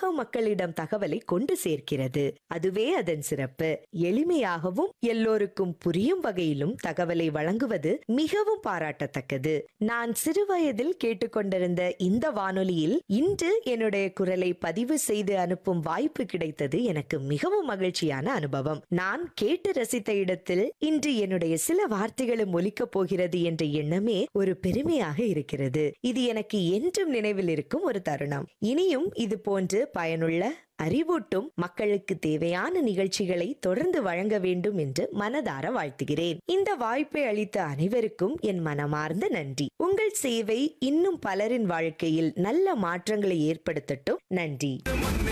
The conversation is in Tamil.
உலக மக்களிடம் தகவலை கொண்டு சேர்க்கிறது அதுவே அதன் சிறப்பு எளிமையாகவும் எல்லோருக்கும் புரியும் வகையிலும் தகவலை வழங்குவது மிகவும் பாராட்டத்தக்கது நான் சிறுவயதில் கேட்டுக்கொண்டிருந்த இந்த வானொலியில் இன்று என்னுடைய குரலை பதிவு செய்து அனுப்பும் வாய்ப்பு கிடைத்தது எனக்கு மிகவும் மகிழ்ச்சியான அனுபவம் நான் கேட்டு ரசித்த இடத்தில் இன்று என்னுடைய சில வார்த்தைகளும் ஒலிக்கப் போகிறது என்ற எண்ணமே ஒரு பெருமையாக இருக்கிறது இது எனக்கு என்றும் நினைவில் இருக்கும் ஒரு தருணம் இனியும் இது போன்று பயனுள்ள அறிவூட்டும் மக்களுக்கு தேவையான நிகழ்ச்சிகளை தொடர்ந்து வழங்க வேண்டும் என்று மனதார வாழ்த்துகிறேன் இந்த வாய்ப்பை அளித்த அனைவருக்கும் என் மனமார்ந்த நன்றி உங்கள் சேவை இன்னும் பலரின் வாழ்க்கையில் நல்ல மாற்றங்களை ஏற்படுத்தட்டும் நன்றி